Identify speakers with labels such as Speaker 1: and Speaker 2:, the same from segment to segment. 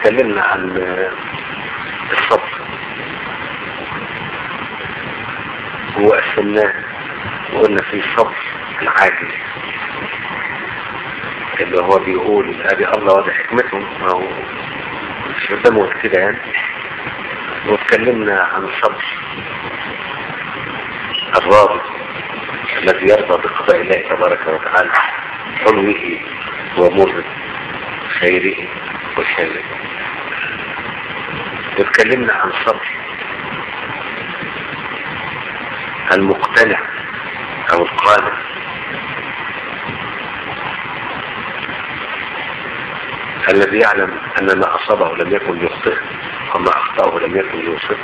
Speaker 1: واتكلمنا عن الصبر وقسمناه وقلنا في صبر العاجز اللي هو بيقول ادي الله وادي حكمته ما هو مش قدامه كده يعني واتكلمنا عن الصبر الراضي الذي يرضى بقضاء الله تبارك وتعالى حلوه ومره خيره وشره واتكلمنا عن الصبر المقتنع او القانع الذي يعلم ان ما اصابه لم يكن يخطئ وما اخطأه لم يكن يوصف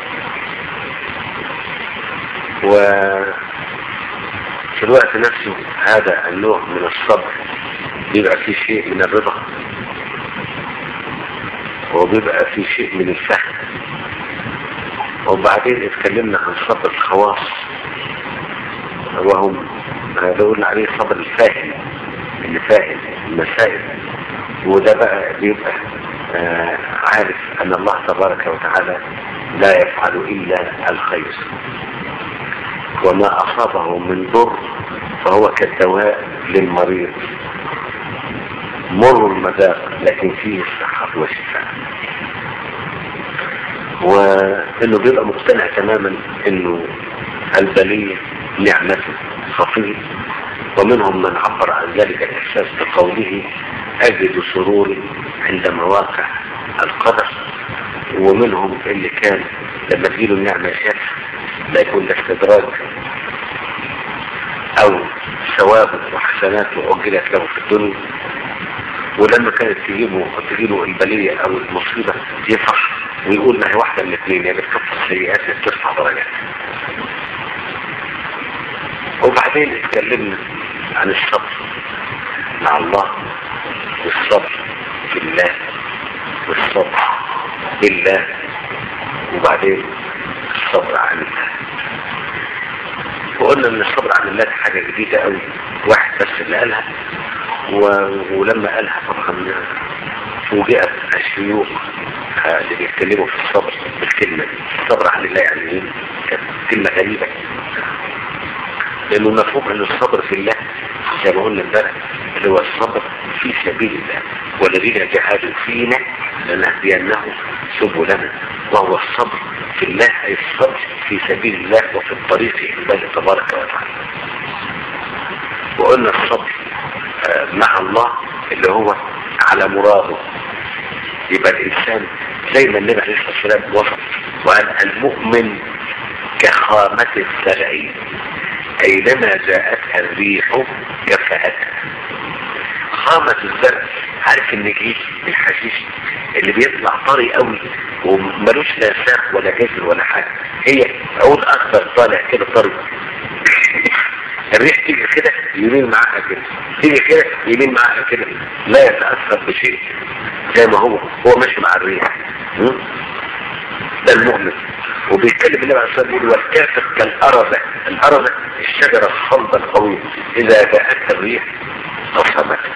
Speaker 1: وفي الوقت نفسه هذا النوع من الصبر بيبقى فيه شيء من الرضا وبيبقى فيه شيء من الفهم وبعدين اتكلمنا عن صبر الخواص وهم دول عليه صبر الفاهم اللي فاهم المسائل وده بقى بيبقى آه عارف ان الله تبارك وتعالى لا يفعل الا الخير وما اصابه من ضر فهو كالدواء للمريض مر المذاق لكن فيه الصحة والشفاء وانه بيبقى مقتنع تماما انه البلية نعمته خفيف ومنهم من عبر عن ذلك الاحساس بقوله اجد سروري عند مواقع القدر ومنهم اللي كان لما تجيله النعمة شاف لا يكون ده استدراج او ثواب وحسنات وأجلت له في الدنيا ولما كانت تجيبه تجيله البلية او المصيبة يفرح ويقول ما هي واحدة من الاثنين يعني بتكفر السيئات اللي بترفع درجات وبعدين اتكلمنا عن الصبر مع الله والصبر في الله والصبر بالله وبعدين الصبر عن الله وقلنا ان الصبر عن الله حاجة جديدة قوي واحد بس اللي قالها و... ولما قالها طبعا فوجئت الشيوخ اللي بيتكلموا في الصبر بالكلمة دي الصبر عن الله يعني ايه كانت كلمة غريبة لانه مفهوم ان الصبر في الله زي ما قلنا امبارح اللي هو الصبر في سبيل الله والذين جاهدوا فينا لنهدينهم سبلنا وهو الصبر في الله اي الصبر في سبيل الله وفي الطريق الى الله تبارك وتعالى وقلنا الصبر مع الله اللي هو على مراده يبقى الانسان زي ما النبي عليه الصلاه والسلام وصف وقال المؤمن كخامة الزرع اينما جاءتها الريح كفأتها خامة الزرع عارف النجيل الحشيش اللي بيطلع طري قوي وملوش لا ساق ولا جذر ولا حاجة هي عود اخضر طالع كده طري الريح تيجي كده يمين معاها كده تيجي كده يمين معاها كده لا يتأثر بشيء زي ما هو هو ماشي مع الريح ده المؤمن وبيتكلم النبي عليه الصلاه والسلام والكافر كالأرضة الأرضة الشجرة الصلبة القوية إذا جاءتها الريح أصابتها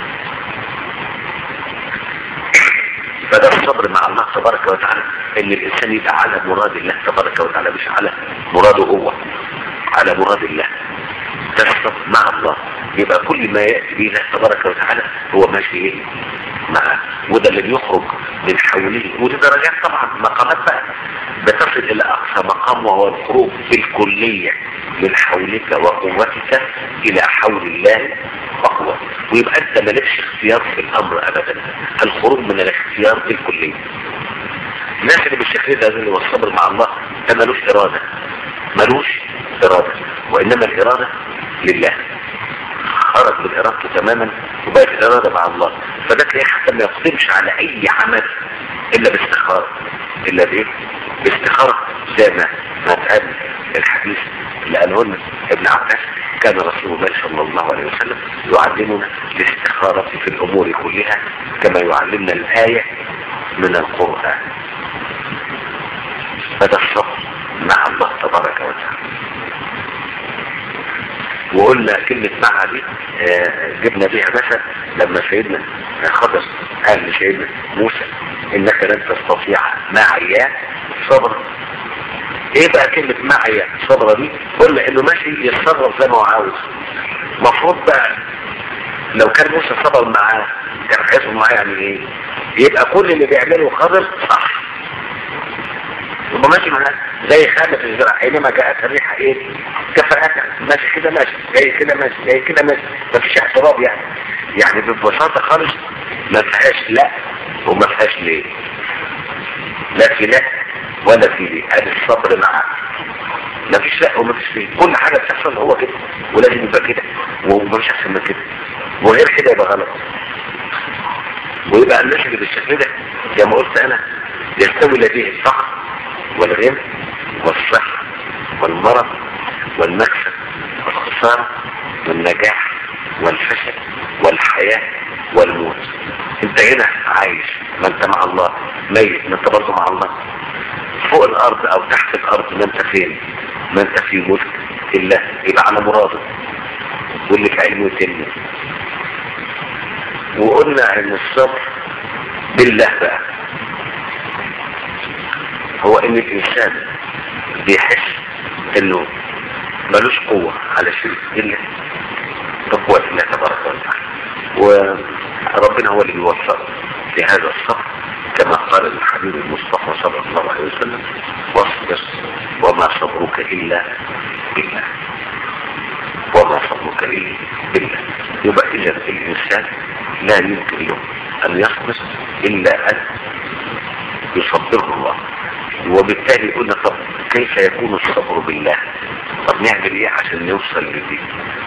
Speaker 1: فده الصبر مع الله تبارك وتعالى ان الانسان يبقى على مراد الله تبارك وتعالى مش على مراده هو على مراد الله ده الصبر مع الله يبقى كل ما يأتي به الله تبارك وتعالى هو ماشي معه وده اللي بيخرج من حوله ودي درجات طبعا مقامات بقى بتصل الى اقصى مقام وهو الخروج بالكلية من حولك وقوتك الى حول الله وقوة ويبقى انت مالكش اختيار في الامر ابدا الخروج من الاختيار بالكلية الناس اللي بالشكل ده اللي هو الصبر مع الله ده ملوش ارادة ملوش ارادة وانما الارادة لله خرج من ارادته تماما وبقت الارادة مع الله فده تلاقيه حتى ما يقدمش على اي عمل الا باستخارة الا بايه باستخارة زي ما ما اتقال الحديث اللي قاله لنا ابن عباس كان رسول الله صلى الله عليه وسلم يعلمنا الاستخارة في الامور كلها كما يعلمنا الاية من القرآن فده الصبر مع الله تبارك وتعالى وقلنا كلمة مع دي آه، جبنا بيها مثل لما سيدنا خضر قال لسيدنا موسى انك لن تستطيع معي صبر ايه بقى كلمة معي صبر دي قلنا انه ماشي يتصرف زي ما هو عاوز مفروض بقى لو كان موسى صبر معاه كان هيصبر معاه يعني ايه يبقى كل اللي بيعمله خضر صح يبقى ماشي معاه زي خامة الزرع حينما جاءت الريحة ايه كفاءتها ماشي كده ماشي جاي كده ماشي جاي كده ماشي مفيش اعتراض يعني يعني ببساطة خالص ما فيهاش لا وما فيهاش ليه لا في لا ولا في ليه ادي الصبر معاه مفيش لا ومفيش ليه كل حاجة بتحصل هو كده ولازم يبقى كده ومفيش احسن من كده وغير كده يبقى غلط ويبقى الناس اللي بالشكل ده زي ما قلت انا يستوي لديه الفقر والغنى والصحة والمرض والمكسب والخسارة والنجاح والفشل والحياة والموت انت هنا عايش ما انت مع الله ميت ما انت برضه مع الله فوق الارض او تحت الارض ما انت فين ما انت في ملك الله يبقى على مراده واللي في علمه يتم وقلنا ان الصبر بالله بقى هو ان الانسان بيحس انه ملوش قوة على شيء الا بقوة الله تبارك وتعالى وربنا هو اللي بيوفقه لهذا الصبر كما قال الحبيب المصطفى صلى الله عليه وسلم واصبر وما صبرك الا بالله وما صبرك الا بالله يبقى اذا الانسان لا يمكن له ان يصبر الا ان يصبره الله وبالتالي قلنا طب كيف يكون الصبر بالله طب نعمل ايه عشان نوصل لدي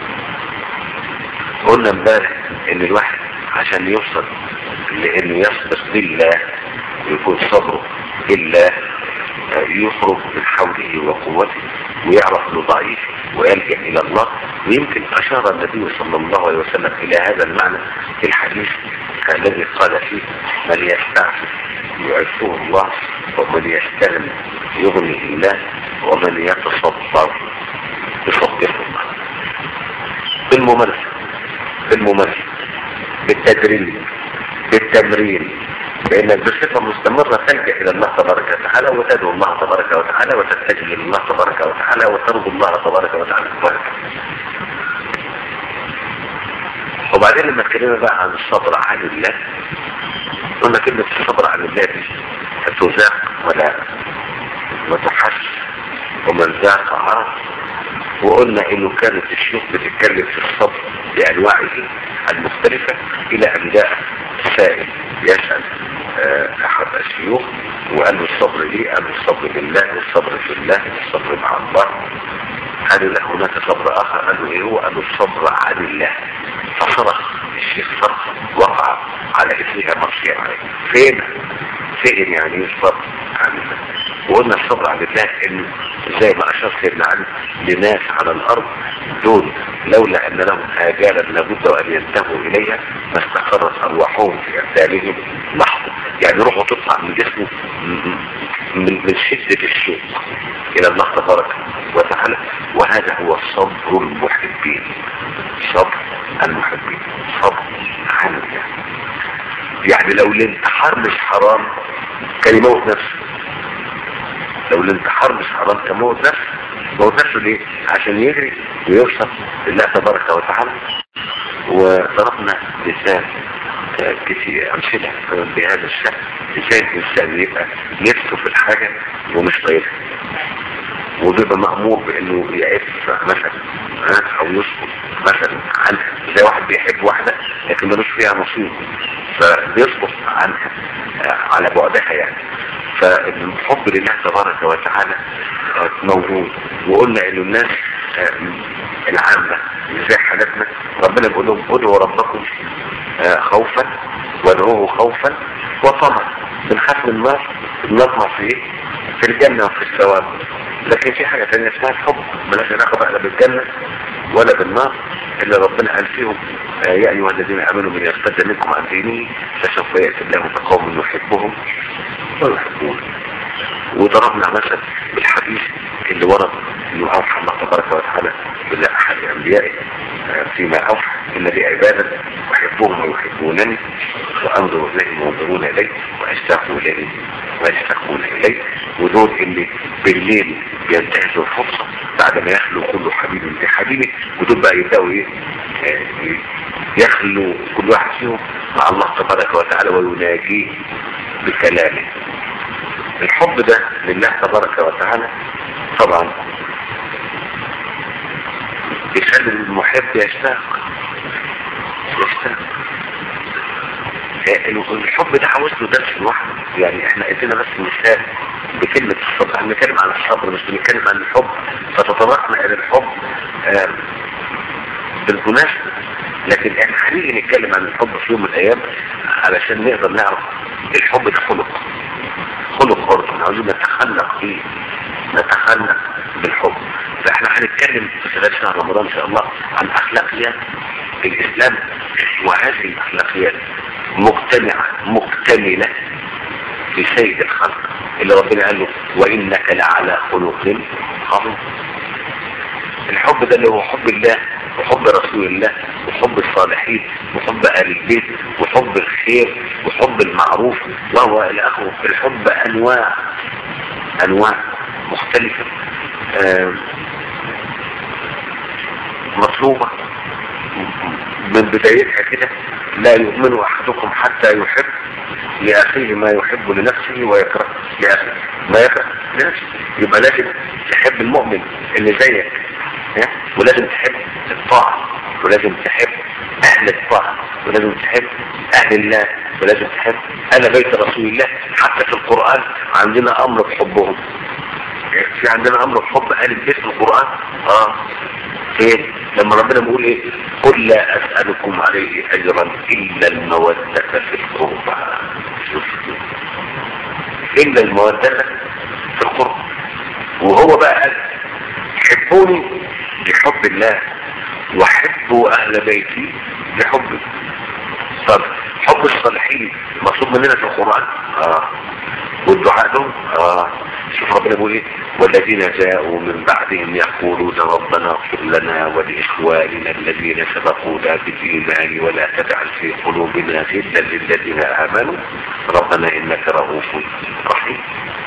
Speaker 1: قلنا امبارح ان الواحد عشان يوصل لانه يصبر بالله ويكون صبره بالله يخرج من حوله وقوته ويعرف انه ضعيف ويلجا الى الله ويمكن اشار النبي صلى الله عليه وسلم الى هذا المعنى في الحديث الذي قال فيه من يستعفف يعفه الله ومن يستغني يغني الله ومن يتصبر يصبره الله بالممارسة بالممارسة بالتدريب بالتمرين بانك بصفة مستمرة تلجأ الى الله تبارك وتعالى وتدعو الله تبارك وتعالى وتتجه الى الله تبارك وتعالى وترجو الله تبارك وتعالى تبارك وبعدين لما اتكلمنا بقى عن الصبر عن الله قلنا كلمة الصبر عن الله دي تذاق ولا وتحس ومن ذاق عرف وقلنا انه كانت الشيوخ بتتكلم في الصبر بانواعه المختلفة الى ان جاء سائل يسأل احد الشيوخ وقال له الصبر ليه قال له الصبر بالله والصبر في الله والصبر مع الله قال له هناك صبر اخر قال له ايه هو قال له الصبر عن الله فصرخ الشيخ صرخ وقع على اثرها مصير عليه فين فين يعني ايه الصبر عن الله وقلنا الصبر عن الله انه زي ما اشار سيدنا علي لناس على الارض دول لولا ان لهم اجالا لابد وان ينتهوا اليها ما استقرت ارواحهم في ابدانهم لحظه يعني روحه تطلع من جسمه من من شده الشوق الى الله تبارك وتعالى وهذا هو صبر المحبين صبر المحبين صبر عن الله يعني لو الانتحار مش حرام كان يموت نفسه لو الانتحار مش حرام كان يموت نفسه موت نفسه ليه عشان يجري ويوصل لله تبارك وتعالى وضربنا مثال كثير امثله بهذا الشكل ازاي الانسان يبقى نفسه في الحاجه ومش طايقها وبيبقى مأمور بانه يعف مثلا او يسقط مثلا عنها زي واحد بيحب واحدة لكن ملوش فيها نصيب فبيسقط عنها على بعدها يعني فالحب لله تبارك وتعالى موجود وقلنا انه الناس العامة زي حالتنا ربنا بيقول لهم ادعوا ربكم خوفا وادعوه خوفا وطمعا بنخاف من النار بنطمع في ايه؟ في الجنة وفي الثواب لكن في حاجة تانية اسمها الحب ملاش علاقة بقى بالجنة ولا بالنار اللي ربنا قال فيهم آه يا ايها الذين امنوا من يرتد منكم عن دينه فسوف ياتي الله بقوم يحبهم ويحبون وضربنا مثلا بالحديث اللي ورد انه اوحى الله تبارك وتعالى بالله احد انبيائه فيما اوحى ان لي عبادا احبهم ويحبونني وانظر اليهم وينظرون الي واشتاقوا الي ويشتاقون الي ودول اللي بالليل بينتهزوا الفرصه بعد ما يخلو كل حبيب بحبيبه ودول بقى يبداوا ايه يخلو كل واحد فيهم مع الله تبارك وتعالى ويناجيه بكلامه الحب ده لله تبارك وتعالى طبعا يخلي المحب يشتاق يشتاق الحب ده عاوز له درس لوحده يعني احنا ادينا بس مثال بكلمة الصبر احنا بنتكلم عن الصبر مش بنتكلم عن الحب فتطرقنا الى الحب آه بالمناسبة لكن احنا هنيجي نتكلم عن الحب في يوم من الايام علشان نقدر نعرف الحب ده خلق خلق برضه عاوزين نتخلق بيه نتخلق بالحب فاحنا هنتكلم في خلال شهر رمضان ان شاء الله عن اخلاقيات الاسلام وهذه الاخلاقيات مجتمعة مكتملة في سيد الخلق اللي ربنا قال له وانك لعلى خلق عظيم الحب ده اللي هو حب الله وحب رسول الله وحب الصالحين وحب آل البيت وحب الخير وحب المعروف وهو إلى آخره الحب أنواع أنواع مختلفة آه مطلوبة من بدايتها كده لا يؤمن أحدكم حتى يحب لأخيه ما يحب لنفسه ويكره لأخيه ما يكره لنفسه يبقى لازم تحب المؤمن اللي زيك ولازم تحب الطاعة ولازم تحب أهل الطاعة ولازم تحب أهل الله ولازم تحب أهل بيت رسول الله حتى في القرآن عندنا أمر بحبهم في عندنا أمر بحب أهل البيت في القرآن آه فين لما ربنا بيقول ايه قل لا أسألكم عليه أجرا إلا المودة في القربى إلا المودة في القربى وهو بقى قال حبوني بحب الله وحبوا أهل بيتي بحبي طب حب الصالحين مطلوب مننا في القرآن آه والدعاء لهم آه شوف ربنا بيقول ايه والذين جاءوا من بعدهم يقولون ربنا اغفر لنا ولإخواننا الذين سبقونا بالإيمان ولا تجعل في قلوبنا غلا للذين آمنوا ربنا إنك رؤوف رحيم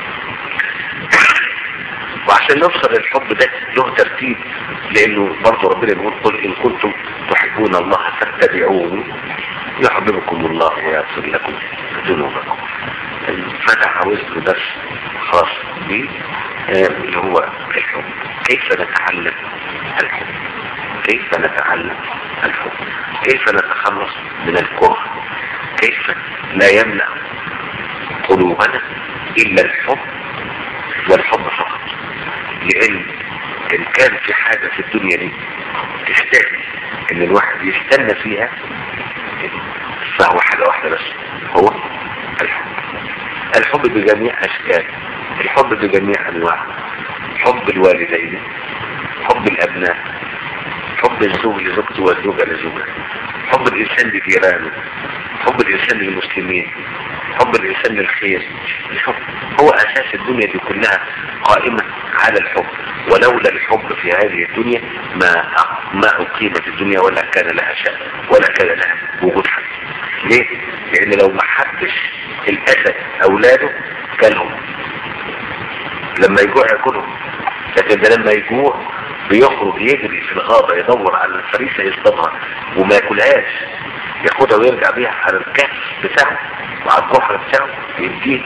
Speaker 1: وعشان نوصل للحب ده له ترتيب لانه برضه ربنا بيقول قل ان كنتم تحبون الله فاتبعوني يحببكم الله ويغفر لكم ذنوبكم فده عاوز له درس خاص بيه اللي هو الحب كيف نتعلم الحب كيف نتعلم الحب كيف نتخلص من الكره كيف لا يمنع قلوبنا الا الحب والحب فقط لان ان كان في حاجة في الدنيا دي تستاهل ان الواحد يستنى فيها فهو حاجة واحدة بس هو الحب الحب بجميع اشكال الحب بجميع انواع حب الوالدين حب الابناء حب الزوج لزوجته والزوجة لزوجها حب الانسان لجيرانه حب الانسان للمسلمين حب الانسان للخير الحب هو اساس الدنيا دي كلها قائمة على الحب ولولا الحب في هذه الدنيا ما ما اقيمت الدنيا ولا كان لها شأن ولا كان لها وجود حق ليه؟ لان لو ما حبش الاسد اولاده كانهم لما يجوع ياكلهم لكن ده لما يجوع بيخرج يجري في الغابة يدور على الفريسة يصطادها وما ياكلهاش ياخدها ويرجع بيها على الكهف بتاعه وعلى الجحر بتاعه يديه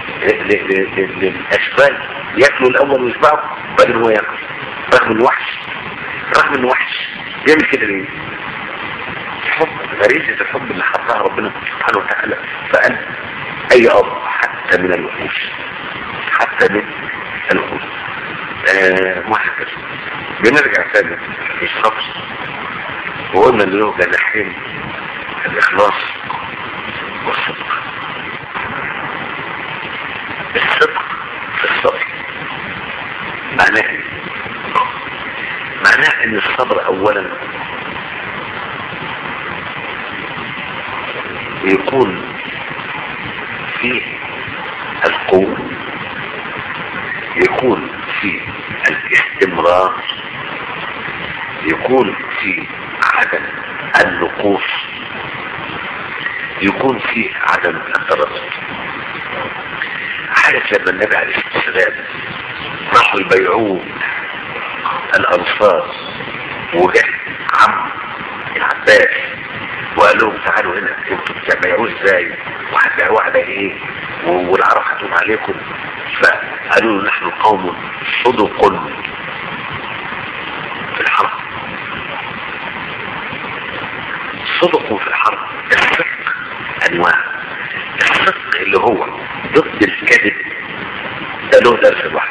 Speaker 1: للاشبال ياكلوا الاول ويشبعوا بعدين هو ياكل رغم انه وحش رغم انه وحش بيعمل كده ليه؟ الحب غريزة الحب اللي حطها ربنا سبحانه وتعالى فقال اي اب حتى من الوحوش حتى من الوحوش آه وهكذا بنرجع تاني للصبر وقلنا ان له جناحين الاخلاص والصدق الصدق في الصبر معناه معناه ان الصبر اولا يكون فيه القوة يكون فيه الاستمرار يكون في عدم النقوص يكون في عدم التردد عارف لما النبي عليه الصلاه والسلام راحوا يبيعوه الانصار وجه عم العباس وقال لهم تعالوا هنا انتوا بتبيعوه ازاي وهتبيعوه على ايه والعرب هتقوم عليكم فقالوا له نحن قوم صدق في الحرب صدق في الحرب الصدق انواع الصدق اللي هو ضد الكذب ده له درس لوحده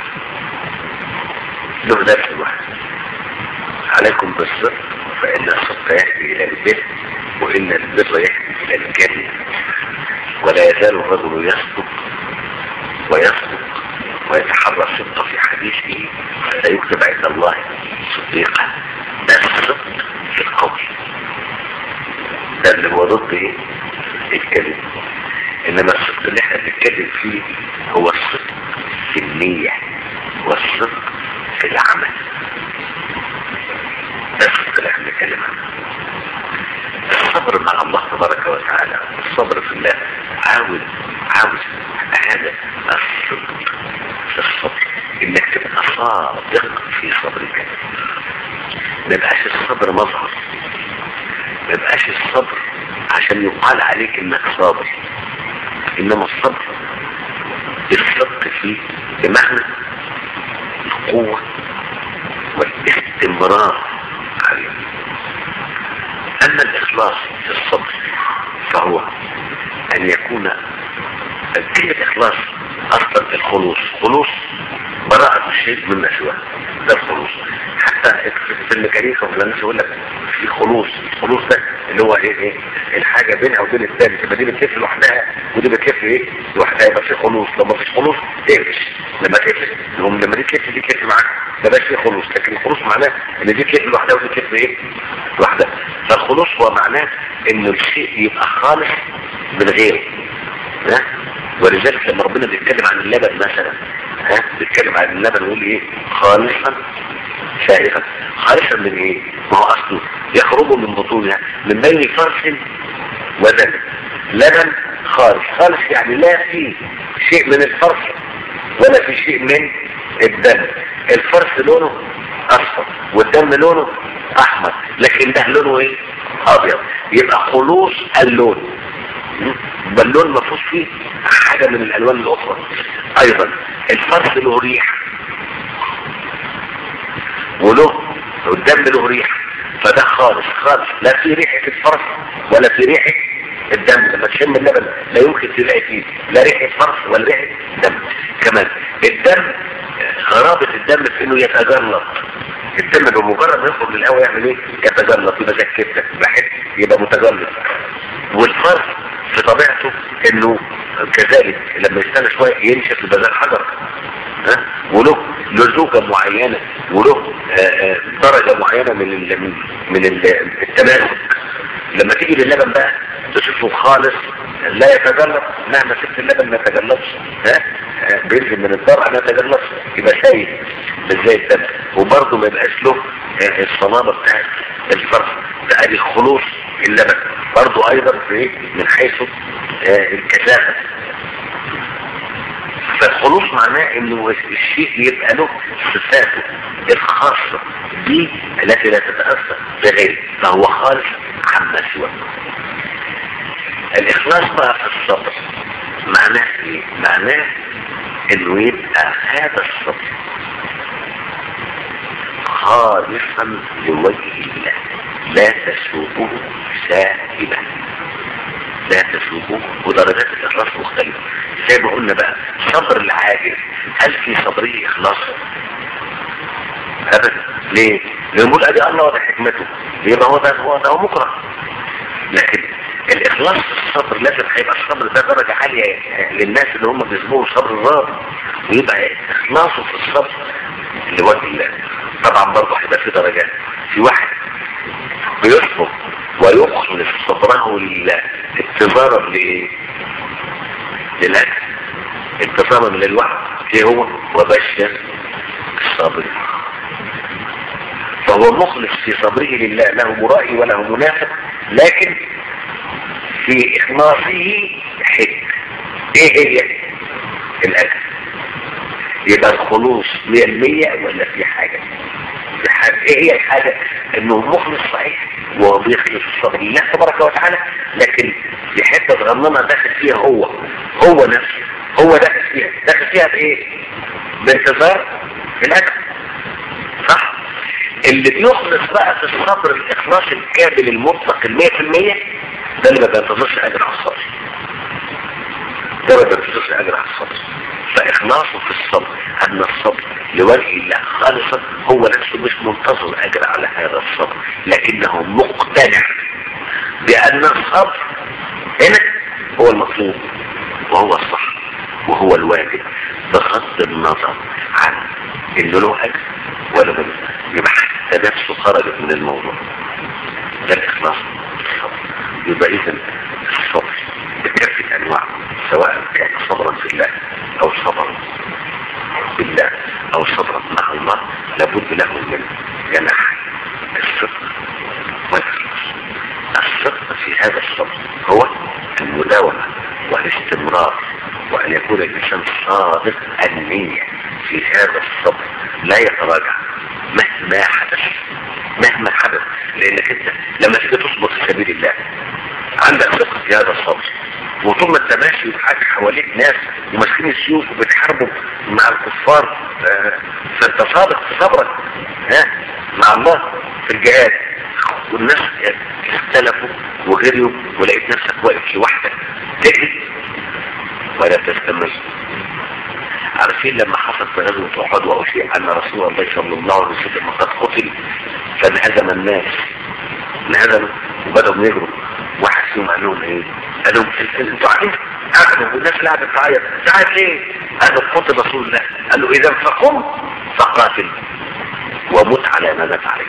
Speaker 1: له درس لوحده عليكم بالصدق فإن الصدق يهدي إلى البر وإن البر يهدي إلى الجنة ولا يزال الرجل يصدق ويصدق ويتحرى الصدق في حديثه حتى يكتب عند الله صديقا ده الصدق في القول ده اللي هو ضد ايه؟ الكذب انما الصدق اللي احنا بنتكلم فيه هو الصدق في النية والصدق في العمل ده الصدق اللي احنا بنتكلم عنه الصبر مع الله تبارك وتعالى الصبر في الله عاوز عاوز هذا الصدق في الصبر انك تبقى صادق في صبرك ما يبقاش الصبر مظهر ما يبقاش الصبر عشان يقال عليك انك صابر انما الصبر الصدق فيه بمعنى القوة والاستمرار عليه اما الاخلاص في الصبر فهو ان يكون كلمة اخلاص اصلا الخلوص خلوص براءة الشيء من نشوة ده الخلوص حتى في الميكانيكا وفي الناس يقول لك في خلوص الخلوص ده اللي هو ايه ايه الحاجة بينها وبين الثاني تبقى دي بتلف لوحدها ودي بتلف ايه لوحدها يبقى في خلوص لو ما فيش خلوص تقفش لما تقفش لما لما دي تلف دي تلف معاك ما بقاش في خلوص لكن الخلوص معناه ان دي تلف لوحدها ودي تلف ايه لوحدها فالخلوص هو معناه ان الشيء يبقى خالص من غيره ها ولذلك لما ربنا بيتكلم عن اللبن مثلا ها بيتكلم عن اللبن يقول ايه خالصا سائغا خالصا من ايه ما هو اصله يخرج من بطونها من بين فرس ودم لبن خالص خالص يعني لا فيه شيء من الفرس ولا في شيء من الدم الفرس لونه اصفر والدم لونه احمر لكن ده لونه ايه ابيض يبقى خلوص اللون باللون مفروض فيه حاجة من الالوان الاخرى ايضا الفرس له ريح وله والدم له ريح فده خالص خالص لا في ريحة الفرس ولا في ريحة الدم لما تشم اللبن لا يمكن تلاقي فيه لا ريحة فرس ولا ريحة دم كمان الدم غرابة الدم في انه يتجلط الدم بمجرد ما يخرج للهواء يعمل ايه يتجلط يبقى زي الكبده بحس يبقى متجلط والفرس في طبيعته انه كذلك لما يستنى شوية ينشف يبقى زي الحجر ها وله لزوجة معينة وله درجة معينة من ال من, من التماسك لما تيجي للبن بقى تشوفه خالص لا يتجلط مهما سبت اللبن ما يتجلطش ها بينزل من الضرع ما يتجلطش يبقى سايل مش زي الدم وبرضه ما يبقاش له الصلابة بتاعت الفرس ده ادي خلوص اللبن برضه ايضا في من حيث الكثافة فالخلوص معناه انه الشيء يبقى له صفاته الخاصة دي التي لا تتأثر بغيره فهو خالص عما سواه الاخلاص بقى في الصبر معناه ايه معناه انه يبقى هذا الصبر خالصا لوجه الله لا تسوقه سائبا لا تسوقه ودرجات الاخلاص مختلفة زي ما قلنا بقى صبر العاجز هل في صبره اخلاص ابدا ليه يقول ادي الله وده حكمته يبقى هو ده هو ده هو مكره لكن الاخلاص في الصبر لازم هيبقى الصبر ده درجة عالية للناس اللي هم بيسموه صبر الراضي ويبقى اخلاصه في الصبر لوجه الله طبعا برضه هيبقى في درجات في واحد بيصبر ويخلص صبره لله انتظارا لايه للاجل انتظارا للوعد ايه هو وبشر الصابرين فهو مخلص في صبره لله له مرائي وله منافق لكن في إخلاصه حك ايه هي الأجر يبقى الخلوص 100% ولا في حاجة في حاجة ايه هي الحاجة انه مخلص صحيح وهو بيخلص الصبر لله تبارك وتعالى لكن في حتة صغننة داخل فيها هو هو نفسه هو داخل فيها داخل فيها بايه بانتظار الاجر صح اللي بيخلص بقى في الصبر الاخلاص الكامل المطلق المية في المية ده اللي ما بينتظرش اجر على الصبر ده ما بينتظرش اجر على الصبر فاخلاصه في الصبر ان الصبر لوجه الله خالصا هو نفسه مش منتظر اجر على هذا الصبر لكنه مقتنع بان الصبر هنا هو المطلوب وهو الصح وهو الواجب بغض النظر عن انه له اجر ولا ملوش يبقى حتى نفسه خرجت من الموضوع ده الاخلاص الصبر يبقى اذا الصبر بكافة انواعه سواء كان صبرا في الله او صبرا بالله او صبرا مع الله لابد له من جناح الصدق والإخلاص الصدق في هذا الصبر هو المداومة والاستمرار وأن يكون الإنسان صادق النية في هذا الصبر لا يتراجع مهما حدث مهما حدث لأنك أنت لما تيجي تصبر في سبيل الله عندك صدق في هذا الصبر وطول ما انت ماشي وحاجة حواليك ناس وماسكين السيوف وبتحاربوا مع الكفار آه، فانت صادق في صبرك ها مع الله في الجهاد والناس اختلفوا وجريوا ولقيت نفسك واقف لوحدك تجري ولا تستمر عارفين لما حصل في غزوة أحد وأشيع أن رسول الله صلى الله عليه وسلم قد قتل فانهزم الناس انهزموا وبدأوا يجروا واحد فيهم قال لهم ايه؟ قال لهم انتوا قاعدين قعدوا والناس قاعدة تعيط تعيط ليه؟ قالوا قتل رسول الله قال له إذا فقم فقاتل ومت على ما مات عليه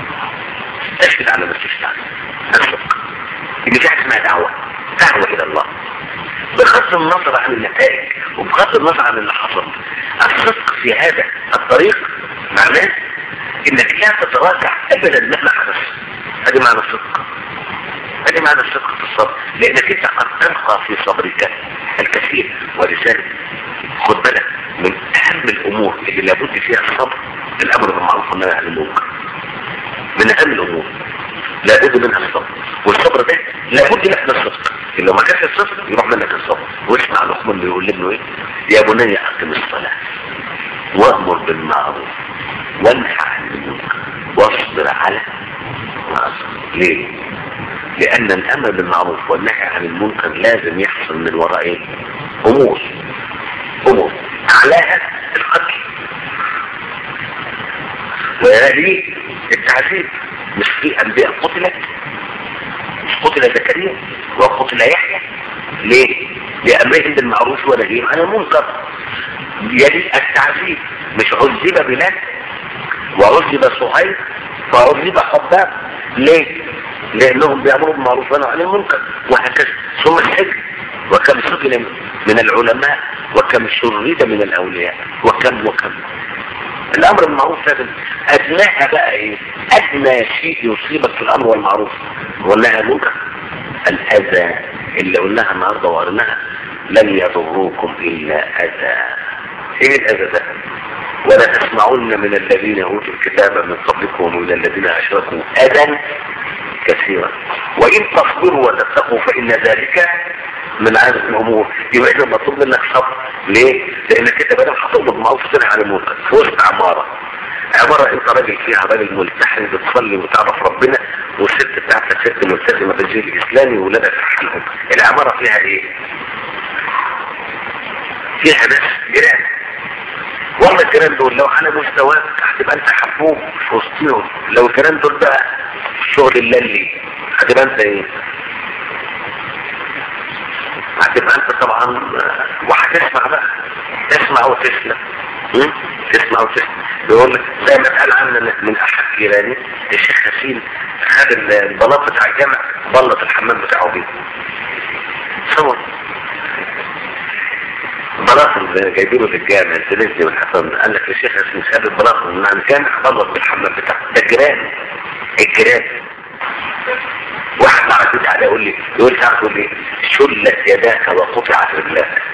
Speaker 1: اشهد على ما تشهد عليه الصدق ان في حاجه اسمها دعوه دعوه الى الله بغض النظر عن النتائج وبغض النظر عن اللي حصل الصدق في هذا الطريق معناه انك لا تتراجع ابدا مهما حدث هذه معنى الصدق هذه معنى الصدق في الصبر لانك انت قد تلقى في صبرك الكثير ولذلك خد بالك من اهم الامور اللي لابد فيها الصبر الامر بالمعروف والنهي عن المنكر من اهم الامور لابد منها الصبر والصبر ده لابد لك من الصدق لو ما كانش الصدق يروح منك الصبر واسمع لقمان بيقول لابنه ايه يا بني اقم الصلاه وامر بالمعروف وانهى عن المنكر واصبر على ما أصبر. ليه لان الامر بالمعروف والنهي عن المنكر لازم يحصل من وراء ايه امور امور اعلاها القتل وهذه التعذيب مش في انبياء قتلت مش قتل زكريا وقتل يحيى ليه لامرهم بالمعروف ونهيهم عن المنكر يلي التعذيب مش عذب بلال وعذب صهيب وعذب خباب ليه لانهم بيامروا بالمعروف ونهوا عن المنكر وهكذا ثم السجن وكم سجن من العلماء وكم شرد من الاولياء وكم وكم الامر بالمعروف لازم ادناها بقى ايه ادنى شيء يصيبك في الامر والمعروف والنهي عن المنكر الاذى اللي قلناها النهارده وقرناها لن يضروكم الا اذى ايه الاذى ده ولا تسمعن من الذين اوتوا الكتاب من قبلكم ومن الذين اشركوا اذى كثيرا وان تصبروا وتتقوا فان ذلك من عادة الامور يبقى اذا مطلوب منك صبر ليه؟ لانك انت بدل هتقبض معروف تنهي عن المنكر في وسط عمارة عمارة انت راجل فيها راجل ملتحن بتصلي وتعرف ربنا والست بتاعتك ست ملتزمة بالدين الاسلامي وولادك في حالهم العمارة فيها ايه؟ فيها ناس جيران والله الجيران دول لو على مستواك هتبقى انت حبوب في وسطهم لو الجيران دول بقى شغل الليلي هتبقى انت ايه؟ هتبقى انت طبعا وهتسمع بقى تسمع وتسمع م? تسمع وتسمع بيقول لك زي ما اتقال عنا من احد جيراني الشيخ حسين خد البلاط بتاع الجامع بلط الحمام بتاعه بيه صور البلاط اللي جايبينه في الجامع الزلزلي والحسن قال لك الشيخ اسمه خد البلاط من الجامع ضرب بالحمام بتاعه ده الجيران الجيران واحد قاعد يدعي عليه يقول لي يقول لي يقول لي شلت يداك وقطعت رجلاك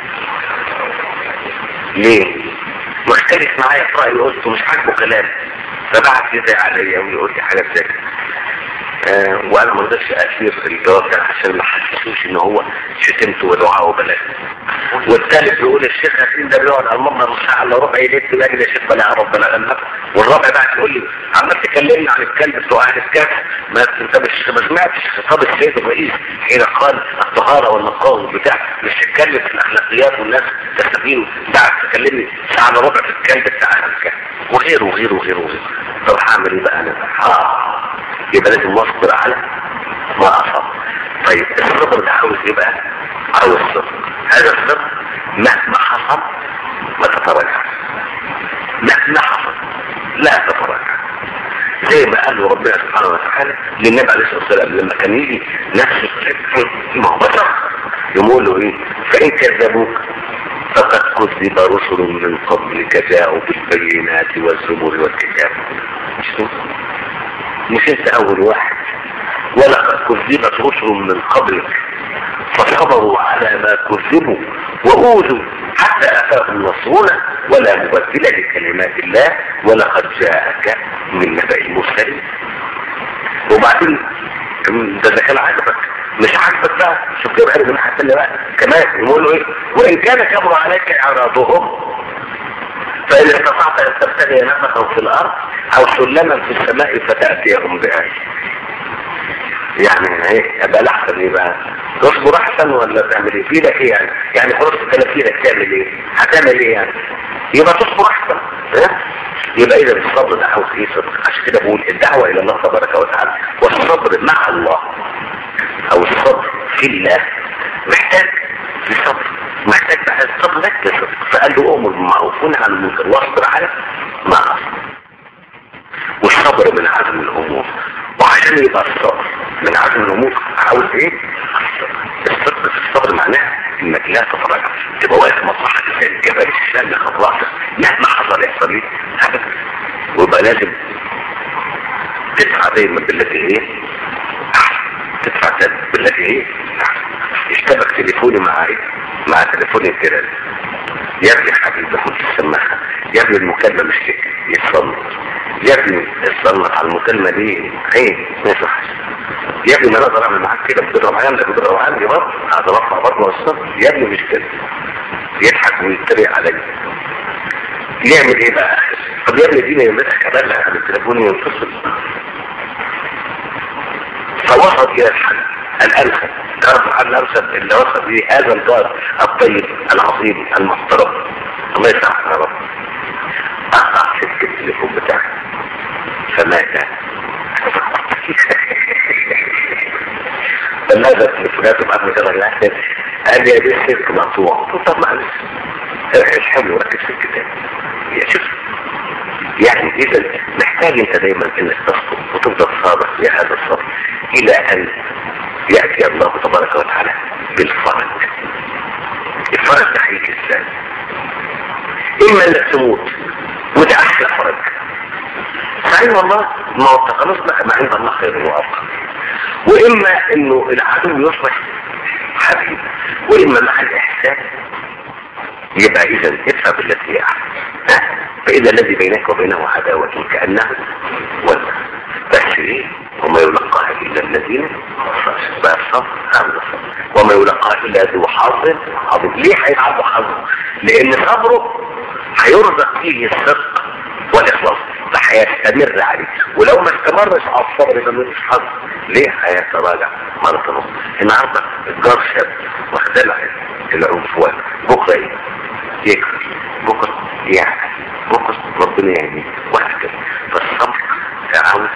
Speaker 1: ليه؟ مختلف معايا في رأيي قلت مش عاجبه كلام فبعت يدعي عليا ويقول لي حاجات زي كده آه وانا ما رضيتش اثير الجواب ده عشان ما حسسوش ان هو شتمته ودعاء وبلاغ والثالث بيقول الشيخ ياسين ده بيقعد على المنبر ساعه الا ربع يلف لاجل يا شيخ بلا ربنا غلبك والرابع بقى يقول لي عمال تكلمني عن الكلب بتوع اهل الكهف ما انت مش ما سمعتش خطاب السيد الرئيس حين قال الطهاره والنقاوه بتاع مش تتكلم في الاخلاقيات والناس تستفيد تعال تكلمني ساعه الا ربع في الكلب بتاع اهل الكهف وغيره وغيره وغيره وغيره طب هعمل ايه بقى انا؟ آه. يبقى لازم نصبر على ما أصاب طيب الصبر ده عاوز ايه بقى عاوز صبر هذا الصبر مهما حصل ما تتراجع مهما حصل لا تتراجع زي ما قال له ربنا سبحانه وتعالى للنبي عليه الصلاه والسلام لما كان يجي نفس الفكر ما هو بشر يقول له ايه فان كذبوك فقد كذب رسل من قبلك جاءوا بالبينات والزبور والكتاب مش انت اول واحد ولقد كذبت رسل من قبلك فصبروا على ما كذبوا وأوذوا حتى أتاهم نصرنا ولا مبدل لكلمات الله ولقد جاءك من نبأ المرسلين وبعدين ده ده كان عاجبك مش عاجبك بقى شوف كده بقى من حتى بقى كمان يقولوا ايه وان كان كبر عليك اعراضهم فإن استطعت أن تبتغي نفسا في الأرض أو سلما في السماء فتأتيهم بآية يعني ايه ابقى الاحسن ايه بقى تصبر احسن ولا تعمل ايه في لك ايه يعني يعني خلاص تلاتينك تعمل ايه هتعمل ايه يعني يبقى تصبر احسن ها يبقى اذا الصبر ده عاوز ايه صبر عشان كده بقول الدعوه الى الله تبارك وتعالى والصبر مع الله او الصبر في الله محتاج لصبر محتاج بقى الصبر لك لصبر فقال له امر بالمعروف ونهى عن المنكر واصبر على ما اصبر والصبر من عزم الامور وعشان يبقى الصبر من عزم الامور عاوز ايه الصبر في الصبر معناه انك لا تتراجع تبقى واقف مصلحه زي الجبل الشام خطوات مهما حصل يحصل ايه ابدا ويبقى لازم تدفع دايما بالتي ايه تدفع بالتي ايه اشتبك تليفوني مع ايه مع تليفون الجيران يا ابني حبيبي خد السماعه يا ابني المكالمه مش كده يتصنت يا ابني اتصنت على المكالمه دي عين ما يصحش يا ابني ما انا اقدر اعمل معاك كده بتضرب عندك بتضرب عندي برضه هقدر ارفع برضه والصبر يا ابني مش كده يضحك ويتريق عليا يعمل ايه بقى طب يا ابني اديني يمسك ابلغ عن التليفون ينفصل فوصل الى الحل الانسب تعرف الحل الانسب اللي وصل به هذا الجار الطيب العظيم المحترم الله يسامحك يا رب اقطع سلك التليفون بتاعي فمات فماذا التليفونات بعد ما كده الاحسن قال لي يا بيه السلك مقطوع قلت طب معلش ايش حلو ركز في الكتاب يا شوف يعني اذا محتاج انت دايما انك تصبر وتفضل صابر لهذا الصبر الى ان يأتي الله تبارك وتعالى بالفرج الفرج ده هيجي ازاي اما انك تموت وده احلى فرج صحيح والله ما هو خلاص بقى ما عند الله خير وابقى واما انه العدو يصبح حبيب واما مع الاحسان يبقى اذا ادفع بالتي هي احسن فاذا الذي بينك وبينه عداوه كانه ولد بس ايه وما يلقاها الا الذين بقى الصبر هذا الصبر وما يلقاها الا ذو حظ عظيم ليه هيتعب حظه لان صبره هيرزق فيه الصدق والاخلاص فهيستمر عليه ولو ما استمرش على الصبر يبقى مش حظ ليه هيتراجع مرة اخرى النهارده الجار شاب واخدلع العنفوان بكره ايه يكفر بكره يعني بكره ربنا يعني وهكذا فالصبر عاوز